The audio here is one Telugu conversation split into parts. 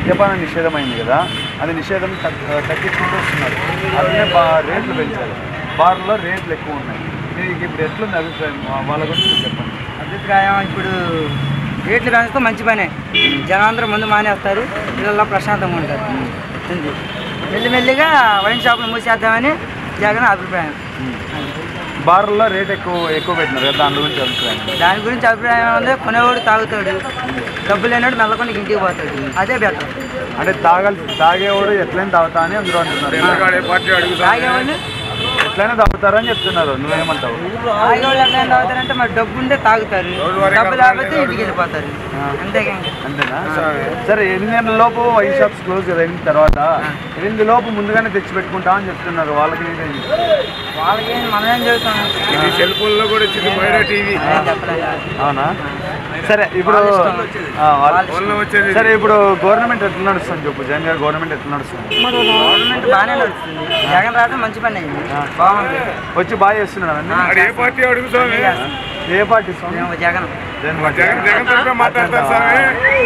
మద్యపాన నిషేధం అయింది కదా అది నిషేధం తగ్- తగ్గించుకుంటూ వస్తున్నారు అట్లనే బా రేట్లు పెంచారు బార్లో రేట్లు ఎక్కువ ఉన్నాయి మీకు ఇప్పుడు ఎట్లుంది అభిప్రాయం వా- వాళ్ళ గురించి మీరు చెప్పండి అభిప్రాయం ఇప్పుడు రేట్లు పెంచితే మంచి పనే జనాలందరూ ముందు మానేస్తారు పిల్లల్లో ప్రశాంతంగా ఉంటారు ఉంది మెల్లిమెల్లిగా వైన్ షాపులు మూసేద్దామని జగన్ అభిప్రాయం బార్లో రేట్ ఎక్కువ ఎక్కువ పెట్టినారు కదా దాని గురించి అభిప్రాయం దాని గురించి అభిప్రాయం ఉంది కొనేవాడు తాగుతాడు డబ్బు లేనివాడు మెల్లకొని ఇంటికి పోతాడు అదే బెటర్ అంటే తాగాలి తాగేవాడు ఎట్లయినా తాగుతా అని అందరూ అంటున్నారు తాగేవాళ్ళు ఎట్లయినా తాగుతారని చెప్తున్నారు నువ్వేమంటావు తాగేవాళ్ళు ఎట్లా తాగుతారంటే మరి డబ్బు ఉంటే తాగుతారు డబ్బు లేకపోతే ఇంటికి వెళ్ళిపోతారు అంతేగా ఇంకా. అంతేనా సరే ఎనిమిది లోపు వైన్ షాప్స్ క్లోజ్ అయిన తర్వాత ఎనిమిది లోపు ముందుగానే తెచ్చి పెట్టుకుంటా అని చెప్తున్నారు వాళ్ళకి మీరేం చెప్తారు? వాళ్ళకి మనమేం చెబుతాం సెల్ ఫోన్ లో కూడా వచ్చింది బయట టీవీ ఏం చెప్పలేదు అవునా సరే ఇప్పుడు ఆ, వాళ్ళ- ఫోన్ లో వచ్చేది సరే ఇప్పుడు గవర్నమెంట్ ఎట్లా నడుస్తుంది చెప్పు జగన్ గారు గవర్నమెంట్ ఎట్లా నడుస్తుంది గవర్నమెంట్ బాగానే నడుస్తుంది జగన్ రావడం మంచి పని అయింది బాగుంది వచ్చి బాగా చేస్తున్నాడు అవన్నీ వాడు ఏ పార్టీ అడుగుతాం ఏ పార్టీ స్వామి మేము జగన్ జగన్ పార్టీ. జగన్ జగన్ తరఫున మాట్లాడతారు స్వామి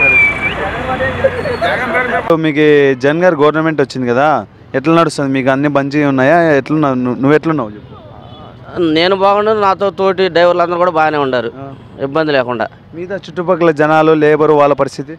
జగన్ తరఫున ఇప్పుడు మీకు జగన్ గారు గవర్నమెంట్ వచ్చింది కదా ఎట్లా నడుస్తుంది మీకు అన్ని మంచిగా ఉన్నాయా ఎట్లున్నావు నువ్వు నువ్వు ఎట్లున్నావు చెప్పు నేను బాగున్నాను నాతో తోటి డ్రైవర్లు అందరూ కూడా బాగానే ఉన్నారు ఇబ్బంది లేకుండా మిగతా చుట్టుపక్కల జనాలు లేబర్ వాళ్ళ పరిస్థితి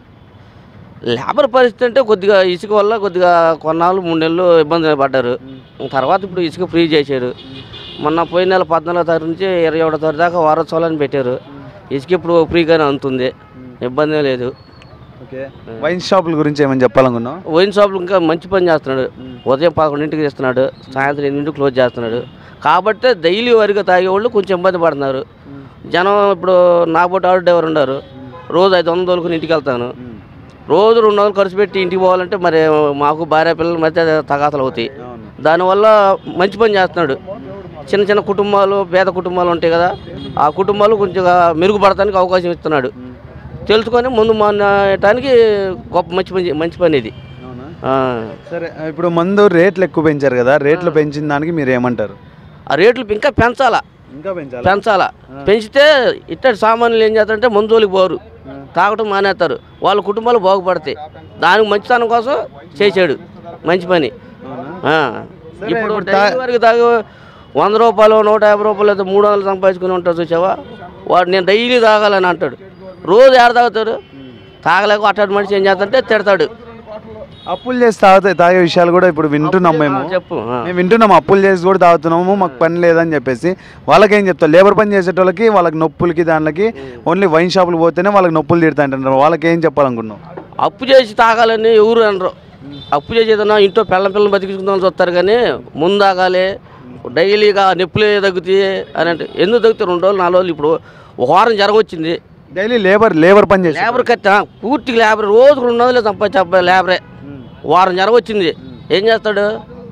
లేబర్ పరిస్థితి అంటే కొద్దిగా ఇసుక వల్ల కొద్దిగా కొన్నాళ్ళు మూడు నెలలు ఇబ్బంది పడ్డారు తర్వాత ఇప్పుడు ఇసుక ఫ్రీ చేశారు మొన్న పోయిన నెల పద్నాలుగో తారీఖు నుంచి ఇరవై ఒకటో తారీఖు దాకా వారోత్సవాలని పెట్టారు ఇసుక ఇప్పుడు ఫ్రీగానే అందుతుంది ఇబ్బంది లేదు ఓకే వైన్ షాపుల గురించి ఏమైనా చెప్పాలనుకున్నావు వైన్ షాపులు ఇంకా మంచి పని చేస్తున్నాడు ఉదయం పదకొండింటికి ఇస్తున్నాడు సాయంత్రం ఎనిమిదింటికి క్లోజ్ చేస్తున్నాడు కాబట్టి డైలీ వరిగా తాగేవాళ్ళు కొంచెం ఇబ్బంది పడుతున్నారు జనం ఇప్పుడు నా పోటీ ఆటో డ్రైవర్ ఉన్నారు రోజు ఐదు వందలు తోలుకుని ఇంటికి వెళ్తాను రోజు రెండు వందలు ఖర్చు పెట్టి ఇంటికి పోవాలంటే మరి మాకు భార్య పిల్లల మధ్య తగాతలు అవుతాయి దానివల్ల మంచి పని చేస్తున్నాడు చిన్న చిన్న కుటుంబాలు పేద కుటుంబాలు ఉంటాయి కదా ఆ కుటుంబాలు కొంచెం మెరుగుపడటానికి అవకాశం ఇస్తున్నాడు తెలుసుకొని ముందు మానటానికి గొప్ప మంచి పని మంచి పని ఇది ఆ. సరే ఇప్పుడు మందు రేట్లు ఎక్కువ పెంచారు కదా రేట్లు పెంచిన దానికి మీరు ఏమంటారు ఆ రేట్లు ఇంకా పెంచాలా ఇంకా పెంచాలి పెంచాలా పెంచితే ఇట్టటి సామాన్యులు ఏం చేస్తారంటే మందులోకి పోరు తాగటం మానేస్తారు వాళ్ళ కుటుంబాలు బాగుపడతాయి దానికి మంచితనం కోసం చేసాడు మంచి పని ఆ. ఇప్పుడు ఇప్పుడు తా- డైలీ వరకు తాగి వంద రూపాయలు నూట యాభై రూపాయలు అయితే మూడు వందలు సంపాదించుకుని ఉంటారు చూసావా వాడు నేను డైలీ తాగాలని అంటాడు రోజు ఏడ తాగుతాడు తాగలేక అట్టాడు మనిషి ఏం చేస్తాడంటే తిడతాడు అప్పులు చేసి తాగితే తాగే విషయాలు కూడా ఇప్పుడు వింటున్నాం మేము చెప్పు ఆ. మేము వింటున్నాం అప్పులు చేసి కూడా తాగుతున్నాము మాకు పని లేదని చెప్పేసి వాళ్ళకి ఏం చెప్తారు లేబర్ పని చేసేటోళ్ళకి వాళ్ళకి నొప్పులకి దానికి ఓన్లీ వైన్ షాపులు పోతేనే వాళ్ళకి నొప్పులు తీరుతాయంటారు వాళ్ళకి ఏం చెప్పాలనుకున్నాం అప్పు చేసి తాగాలని ఎవరు అనరు అప్పు చేసి ఏదైనా ఇంట్లో పిల్లం పిల్లలు బతికించుకుందామని చూస్తారు కానీ ముందు తాగాలి డైలీగా నొప్పులే తగ్గుతాయి అని అంటే ఎందుకు తగ్గుతాయి రెండు రోజులు నాలుగు రోజులు ఇప్పుడు ఒక వారం జరగొచ్చింది డైలీ లేబర్ లేబర్ పని చేసి లేబర్ కట్ట పూర్తిగా లేబర్ రోజు రెండు వందలే సంపాదించే అబ్బాయి లేబరే వారం జరగొచ్చింది ఏం చేస్తాడు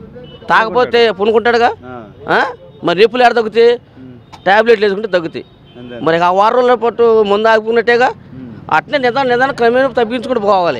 తాగపోతే పునుకుంటాడుగా ఆ? మరి నొప్పులు ఎక్కడ తగ్గుతాయి టాబ్లెట్లు వేసుకుంటే తగ్గుతాయి అంతే. మరి ఆ వారం రోజుల పాటు ముందు ఆగుకున్నట్టేగా అట్నే నిదానం నిదానం క్రమేణా తగ్గించుకుంటూ పోవాలి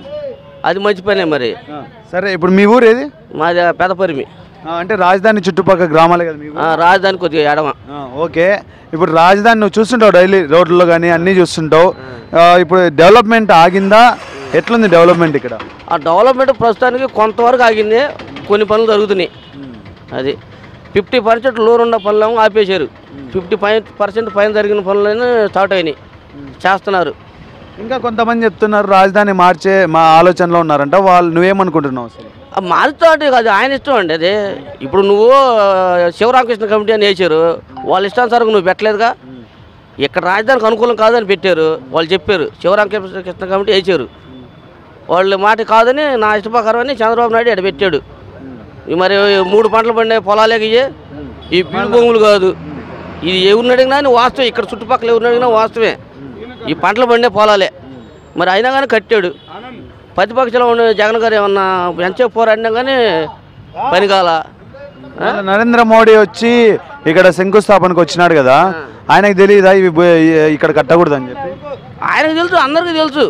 అది మంచి పనే మరి ఆ, సరే ఇప్పుడు మీ ఊరు ఏది మాది పెదపరిమి ఆ, అంటే రాజధాని చుట్టుపక్కల గ్రామాలే కదా మీ ఊరు ఆ, రాజధాని కొద్దిగా ఎడమ ఆ, ఓకే ఇప్పుడు రాజధాని నువ్వు చూస్తుంటావు డైలీ రోడ్లలో కానీ అన్నీ చూస్తుంటావు ఆ, ఇప్పుడు డెవలప్మెంట్ ఆగిందా ఎట్లుంది డెవలప్మెంట్ ఇక్కడ ఆ డెవలప్మెంట్ ప్రస్తుతానికి కొంతవరకు ఆగింది కొన్ని పనులు జరుగుతున్నాయి అది ఫిఫ్టీ పర్సెంట్ లోన్ ఉన్న పనులేమో ఆపేశారు ఫిఫ్టీ ఫైవ్ పర్సెంట్ పైన జరిగిన పనులైనా స్టార్ట్ అయినాయి చేస్తున్నారు ఇంకా కొంతమంది చెప్తున్నారు రాజధాని మార్చే మా ఆలోచనలో ఉన్నారంట వాళ్ళు నువ్వేమనుకుంటున్నావు అసలు ఆ మారుతా అంటే అది ఆయన ఇష్టం అండి అది ఇప్పుడు నువ్వు ఆ, శివరామకృష్ణ కమిటీ అని వేసారు వాళ్ళ ఇష్టానుసారం నువ్వు పెట్టలేదుగా ఇక్కడ రాజధానికి అనుకూలం కాదని పెట్టారు వాళ్ళు చెప్పారు శివరామకృష్ణ కృష్ణ కమిటీ వేసారు వాళ్ళ మాట కాదని నా ఇష్టప్రకారం అని చంద్రబాబు నాయుడు ఇక్కడ పెట్టాడు ఈ మరి మూడు పంటలు పండే పొలాలే ఇయ్యే ఈ పీడు భూములు కాదు ఇది ఎవరిని అడిగినా అని వాస్తవం ఇక్కడ చుట్టుపక్కల ఎవరిని అడిగినా వాస్తవమే ఈ పంటలు పండే పొలాలే మరి అయినా కానీ కట్టాడు ప్రతిపక్షంలో ఉన్న జగన్ గారు ఏమన్నా ఎంచే పోరాడినా కానీ పని కాల మన నరేంద్ర మోడీ వచ్చి ఇక్కడ శంకుస్థాపనకు వచ్చినాడు కదా ఆయనకు తెలియదా ఇవి బో- ఇక్కడ కట్టకూడదు అని చెప్పి ఆయనకు తెలుసు అందరికీ తెలుసు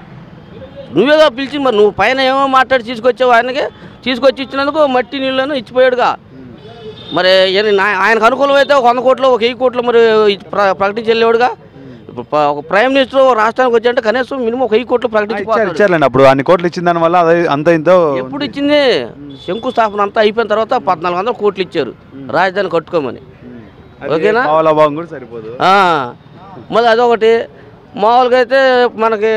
నువ్వేగా పిలిచి మరి నువ్వు పైన ఏమో మాట్లాడి తీసుకొచ్చావు ఆయనకి తీసుకొచ్చి ఇచ్చినందుకు మట్టి నీళ్ళను ఇచ్చిపోయాడుగా మరి ఈయన నా- ఆయనకు అనుకూలం అయితే ఒక వంద కోట్లు ఒక వెయ్యి కోట్లు మరి ఇచ్చి ప్ర- ప్రకటించి వెళ్ళేవాడుగా ఇప్పుడు ప- ఒక ప్రైమ్ మినిస్టర్ రాష్ట్రానికి వచ్చారంటే కనీసం మినిమం ఒక వెయ్యి కోట్లు ఇచ్చారు ప్రకటించి ఇచ్చారులేండి అప్పుడు అన్ని కోట్లు ఇచ్చిన దాని వల్ల అదే అంత ఇంతో ఎప్పుడు ఇచ్చింది శంకుస్థాపన అంతా అయిపోయిన తర్వాత పద్నాలుగు వందల కోట్లు ఇచ్చారు రాజధాని కట్టుకోమని ఓకేనా? పావుల భాగం కూడా సరిపోదు ఆ, మళ్ళీ అదొకటి మామూలుగా అయితే మనకి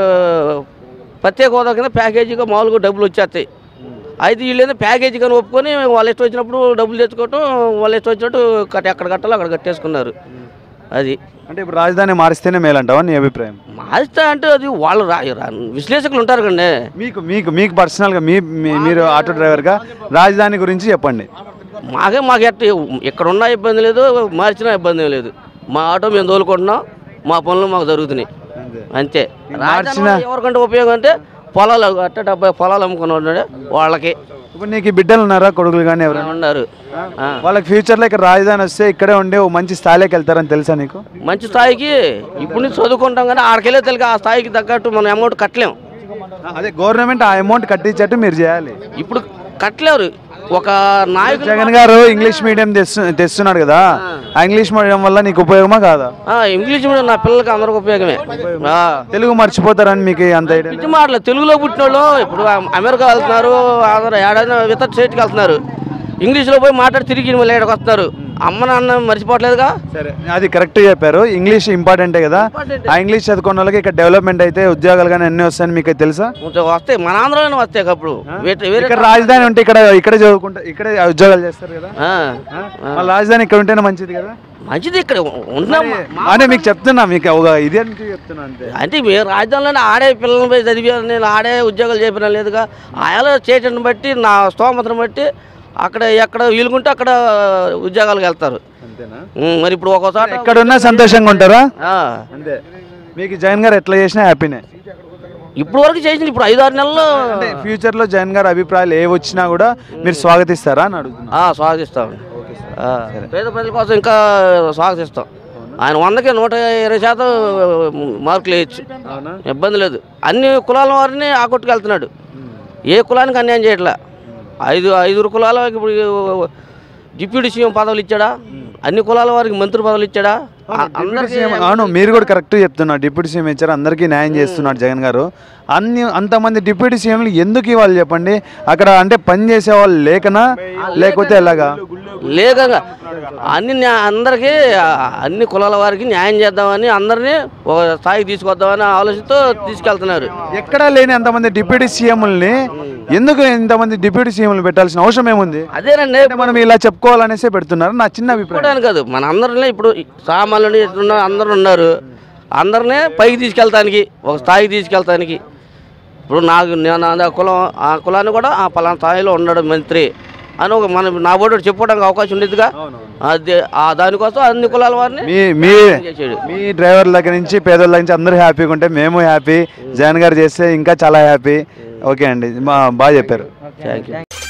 ప్రత్యేక హోదా కింద ప్యాకేజీగా మామూలుగా డబ్బులు వచ్చేస్తాయి అయితే వీళ్ళు ప్యాకేజీ కానీ ఒప్పుకొని వాళ్ళు ఇష్టం వచ్చినప్పుడు డబ్బులు తెచ్చుకోవటం వాళ్ళు ఇష్టం వచ్చినట్టు కట్ ఎక్కడ కట్టాలో అక్కడ కట్టేసుకున్నారు అది అంటే ఇప్పుడు రాజధాని మారిస్తేనే మేలంటావా నీ అభిప్రాయం మాస్తా అంటే అది వాళ్ళు రా రా- విశ్లేషకులు ఉంటారు కండి మీకు మీకు మీకు పర్సనల్గా మీ మీ- మీరు ఆటో డ్రైవర్గా రాజధాని గురించి చెప్పండి మాకే మాకు ఎట్ట ఇక్కడ ఉన్న ఇబ్బంది లేదు మార్చినా ఇబ్బంది ఏం లేదు మా ఆటో మేము తోలుకుంటున్నాం మా పనులు మాకు జరుగుతున్నాయి అంతే మార్చిన- రాజధాని ఎవరికంటే ఉపయోగం అంటే పొలాలు అట్ట డెబ్బై పొలాలు అమ్ముకుని ఉన్నాడు వాళ్ళకి ఇప్పుడు నీకు ఈ బిడ్డలు ఉన్నారా కొడుకులు కానీ ఎవరైనా ఉన్నారు ఆ. వాళ్ళకి ఫ్యూచర్లో ఇక్కడ రాజధాని వస్తే ఇక్కడే ఉండి ఓ మంచి స్థాయిలోకి వెళ్తారని తెలుసా నీకు మంచి స్థాయికి ఇప్పుడు నుంచి చదువుకుంటాం కానీ ఆడికెళ్ళే తెలియక ఆ స్థాయికి తగ్గట్టు మనం అమౌంట్ కట్టలేం అదే గవర్నమెంట్ ఆ అమౌంట్ కట్టించేట్టు మీరు చేయాలి ఇప్పుడు కట్టలేరు ఒక నాయకుడు జగన్ గారు ఇంగ్లీష్ మీడియం తెస్తు తెస్తున్నాడు కదా ఆ ఇంగ్లీష్ మీడియం వల్ల నీకు ఉపయోగమా కాదా ఆ, ఇంగ్లీష్ మీడియం నా పిల్లలకి అందరికి ఉపయోగమే ఆ. తెలుగు మర్చిపోతారని మీకు అంత ఐడియా పిచ్చి మాటలు తెలుగులో పుట్టిన వాళ్ళు ఇప్పుడు అమెరికా వెళ్తున్నారు ఆంధ్ర ఏడైనా ఇతర స్టేట్కి వెళ్తున్నారు ఇంగ్లీష్లో పోయి మాట్లాడి తిరిగి మళ్ళీ ఇక్కడికి వస్తున్నారు అమ్మ నాన్న మర్చిపోవట్లేదుగా సరే అది కరెక్ట్ చెప్పారు ఇంగ్లీష్ ఇంపార్టెంటే కదా ఆ ఇంగ్లీష్ చదువుకున్న వాళ్ళకి ఇక్కడ డెవలప్మెంట్ అయితే ఉద్యోగాలు కానీ అన్ని వస్తాయని మీకు తెలుసా కొంచెం వస్తాయి మన ఆంధ్రలోనే వస్తాయి అప్పుడు వేరే వేరే ఇక్కడ రాజధాని ఉంటే ఇక్కడ ఇక్కడే చదువుకుంటే ఇక్కడే ఉద్యోగాలు చేస్తారు కదా ఆ. ఆ? మళ్ళీ రాజధాని ఇక్కడ ఉంటేనే మంచిది కదా మంచిది ఇక్కడ ఉన్నాం అంటే మీకు చెప్తున్నా మీకు ఒక ఇది అంటే చెప్తున్నా అంతే అంటే మేము రాజధానిలోనే ఆడే పిల్లల్ని పోయి చదివాను నేను ఆడే ఉద్యోగాలు చేపిన లేదుగా ఆయా స్టేట్ని బట్టి నా స్తోమతను బట్టి అక్కడ ఎక్కడ వీలుకుంటే అక్కడ ఉద్యోగాలకు వెళ్తారు అంతేనా ఉం, మరి ఇప్పుడు ఒక్కోసారి ఎక్కడున్నా సంతోషంగా ఉంటారా ఆ. అంతే మీకు జగన్ గారు ఎట్లా చేసినా హ్యాపీనే ఇప్పుడు వరకు చేసింది ఇప్పుడు ఐదు ఆరు నెలల్లో అంటే ఫ్యూచర్ లో జగన్ గారు అభిప్రాయాలు ఏ వచ్చినా కూడా మీరు స్వాగతిస్తారా అని అడుగుతున్నా ఆ, స్వాగతిస్తాం ఆ, పేద ప్రజల కోసం ఇంకా స్వాగతిస్తాం ఆయన వందకి నూట ఇరవై శాతం మార్కులు వేయచ్చు అవునా ఇబ్బంది లేదు అన్ని కులాల వారిని ఆకొట్టుకెళ్తున్నాడు ఏ కులానికి అన్యాయం చేయట్లా ఐదు ఐదుగురు కులాలకి ఇప్పుడు డిప్యూటీ సీఎం పదవులు ఇచ్చాడా అన్ని కులాల వారికి మంత్రి పదవులు ఇచ్చాడా అ- డిప్యూటీ అందరికీ సీఎం అవును మీరు కూడా కరెక్ట్ చెప్తున్నారు డిప్యూటీ సీఎం ఇచ్చారు అందరికీ న్యాయం చేస్తున్నాడు జగన్ గారు అన్ని అంతమంది డిప్యూటీ సీఎంలు ఎందుకు ఇవ్వాలి చెప్పండి అక్కడ అంటే పని చేసే వాళ్ళు లేకనా లేకపోతే ఎలాగా లేకంగా అన్ని న్యా- అందరికీ ఆ, అన్ని కులాల వారికి న్యాయం చేద్దామని అందరినీ ఒక స్థాయికి తీసుకొద్దామని ఆలోచనతో తీసుకెళ్తున్నారు ఎక్కడా లేని అంతమంది డిప్యూటీ సీఎంలని ఎందుకు ఇంతమంది డిప్యూటీ సీఎంలు పెట్టాల్సిన అవసరం ఏముంది అదేనండి అంటే మనం ఇలా చెప్పుకోవాలనేసే పెడుతున్నారు నా చిన్న అభిప్రాయం చెప్పుకోవడానికి కాదు మన అందరినీ ఇప్పుడు సామాన్యులు ఎట్లున్నా అందరూ ఉన్నారు అందరినీ పైకి తీసుకెళ్తానికి ఒక స్థాయికి తీసుకెళ్తానికి ఇప్పుడు నాకు నేను ఆ కులం ఆ కులాన్ని కూడా ఆ పలానా స్థాయిలో ఉన్నాడు మంత్రి అని ఒక మన నా బోర్డు చెప్పుకోవడానికి అవకాశం ఉండేదిగా అదే ఆ దానికోసం అన్ని కులాల వారిని మీ మీ చేసాడు మీ డ్రైవర్ల దగ్గర నుంచి పేదోళ్ళ దగ్గర నుంచి అందరూ హ్యాపీగా ఉంటే మేము హ్యాపీ జగన్ గారు చేస్తే ఇంకా చాలా హ్యాపీ ఓకే అండి మా బాగా చెప్పారు థ్యాంక్ యూ